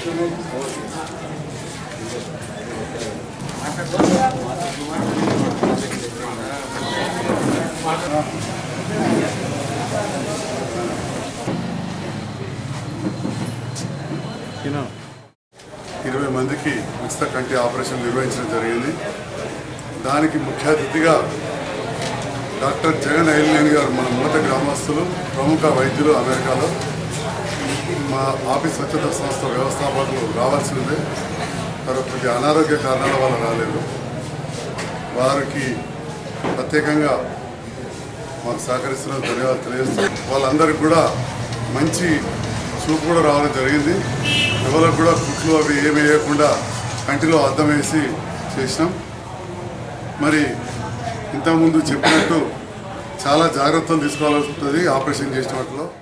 ఇరవై మందికి ఉచిత కంటి ఆపరేషన్ నిర్వహించడం జరిగింది దానికి ముఖ్య అతిథిగా డాక్టర్ జగన్ ఐలినేని గారు మన మూత గ్రామస్తులు ప్రముఖ వైద్యులు అమెరికాలో మా ఆఫీస్ స్వచ్ఛత సంస్థ వ్యవస్థాపకులు రావాల్సిందే తర్వాత కొద్ది అనారోగ్య కారణాల వల్ల రాలేదు వారికి ప్రత్యేకంగా మాకు సహకరిస్తున్న ధన్యవాదాలు తెలియజేస్తూ వాళ్ళందరికీ కూడా మంచి చూపు కూడా రావడం జరిగింది ఎవరికి కూడా కుట్లు అవి ఏమి వేయకుండా కంటిలో అద్దం వేసి చేసినాం మరి ఇంతకుముందు చెప్పినట్టు చాలా జాగ్రత్తలు తీసుకోవాల్సి ఉంటుంది ఆపరేషన్ చేసిన వాటిలో